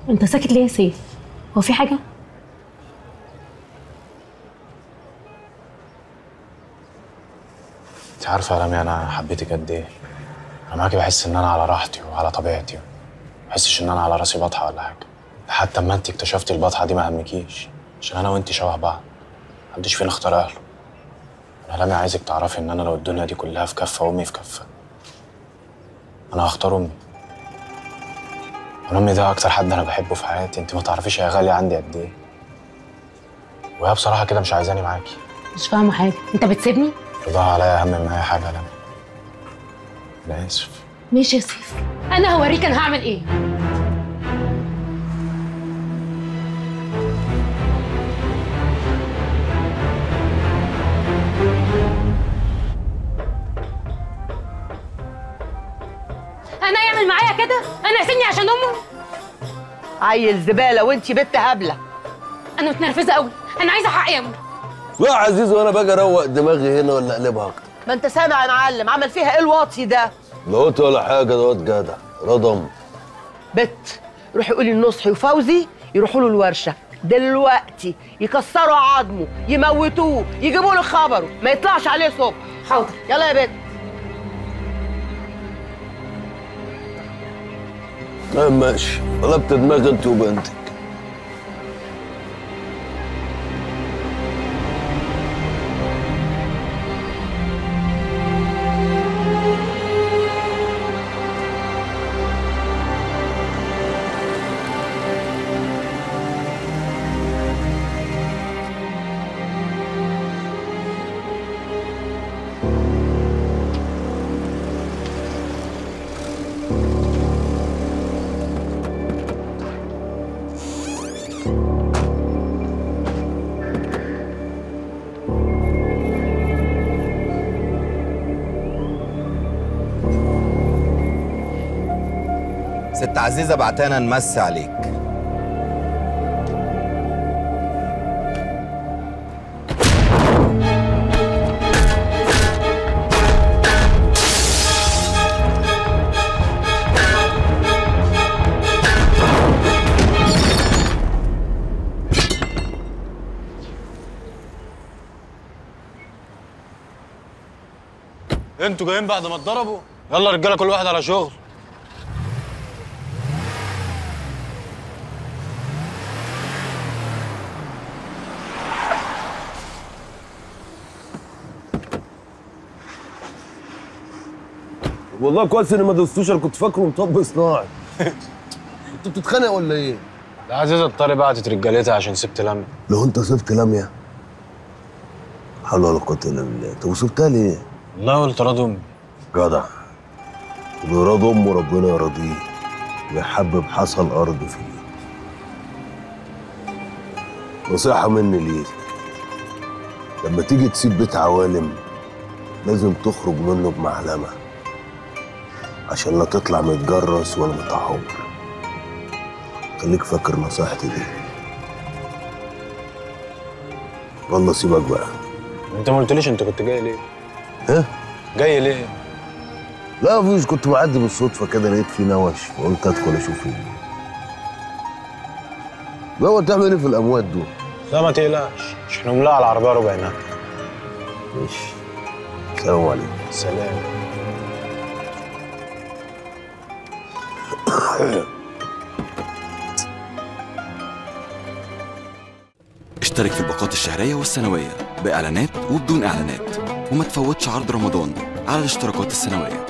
انت ساكت ليه يا سيف هو في حاجه انت عارفه يا رامي انا حبيتك قد ايه انا معاكي بحس ان انا على راحتي وعلى طبيعتي ما بحسش ان انا على راسي بطحه ولا حاجه حتى اما انت اكتشفتي البطحه دي ما همكيش عشان انا وانت شبه بعض محدش فينا اختار اهله انا رامي عايزك تعرفي ان انا لو الدنيا دي كلها في كفه وامي في كفه انا هختار امي أنا امي ده اكتر حد انا بحبه في حياتي انت ما تعرفيش هي غاليه عندي قد ايه وهي بصراحه كده مش عايزاني معاكي مش فاهمه حاجه انت بتسيبني رضاها عليا اهم من اي حاجه يا لمى انا اسف ماشي يا سيف انا هوريك انا هعمل ايه انا يعمل معايا كده انا يسيبني عشان امه عيل زباله وانتي بنت هبله انا متنرفزه قوي انا عايزه حقي يا امه يا عزيز وانا باجي اروق دماغي هنا ولا اقلبها اكتر ما انت سامع يا معلم عمل فيها ايه الواطي ده لا قلت ولا حاجه ده واد جدع رضم بت روحي قولي لنصحي وفوزي يروحوا له الورشه دلوقتي يكسروا عظمه يموتوه يجيبوا له خبره ما يطلعش عليه صبح حاضر يلا يا بت آه ماشي قلبت دماغي انت وبنتك ست عزيزة بعتانا نمسي عليك انتوا جايين بعد ما اتضربوا يلا رجاله كل واحد على شغل والله كويس اني ما دوستوش انا كنت فاكره مطب صناعي انت بتتخانق ولا ايه؟ لا عزيزة الطري بعتت رجالتها عشان سبت لمي لو انت سبت لميا حول ولا قوة الا بالله طب وسبتها ليه؟ والله قلت راضي امي جدع اللي يراد امه ربنا يرضيه ويحبب حصى الارض فيه نصيحة مني ليك لما تيجي تسيب بيت عوالم لازم تخرج منه بمعلمة عشان لا تطلع متجرس ولا متعور خليك فاكر نصيحتي دي والله سيبك بقى انت ما قلتليش انت كنت جاي ليه ها؟ جاي ليه لا مفيش كنت معدي بالصدفة كده لقيت فيه نوش وقلت ادخل اشوف ايه لا هو تعمل ايه في الاموات دول؟ لا ما تقلقش مش هنملاها على العربيه ربعنا ماشي السلام عليكم سلام اشترك في الباقات الشهرية والسنوية بإعلانات وبدون إعلانات وما تفوتش عرض رمضان على الاشتراكات السنوية